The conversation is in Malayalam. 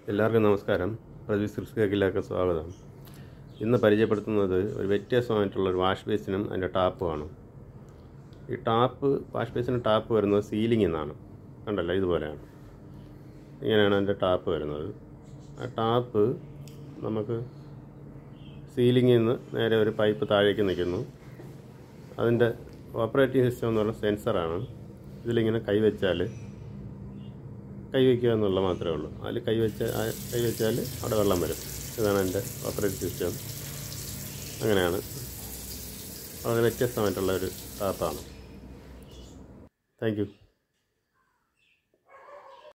എല്ലാവർക്കും നമസ്കാരം പ്രജീവ് സിൽസ്കേക്കിലേക്ക് സ്വാഗതം ഇന്ന് പരിചയപ്പെടുത്തുന്നത് ഒരു വ്യത്യസ്തമായിട്ടുള്ള ഒരു വാഷ് ബേസിനും അതിൻ്റെ ടാപ്പുമാണ് ഈ ടാപ്പ് വാഷ് ബേസിന് ടാപ്പ് വരുന്നത് സീലിംഗിൽ നിന്നാണ് കണ്ടല്ലോ ഇതുപോലെയാണ് ഇങ്ങനെയാണ് അതിൻ്റെ ടാപ്പ് വരുന്നത് ആ ടാപ്പ് നമുക്ക് സീലിംഗിൽ നിന്ന് നേരെ ഒരു പൈപ്പ് താഴേക്ക് നിൽക്കുന്നു അതിൻ്റെ ഓപ്പറേറ്റിംഗ് സിസ്റ്റം എന്ന് പറഞ്ഞ സെൻസറാണ് ഇതിലിങ്ങനെ കൈവച്ചാൽ കൈവയ്ക്കുക എന്നുള്ള മാത്രമേ ഉള്ളൂ അതിൽ കൈവച്ച കൈവച്ചാൽ അവിടെ വെള്ളം വരും ഇതാണ് എൻ്റെ ഓപ്പറേറ്റിംഗ് സിസ്റ്റം അങ്ങനെയാണ് വളരെ വ്യത്യസ്തമായിട്ടുള്ള ഒരു ടാപ്പാണ് താങ്ക് യു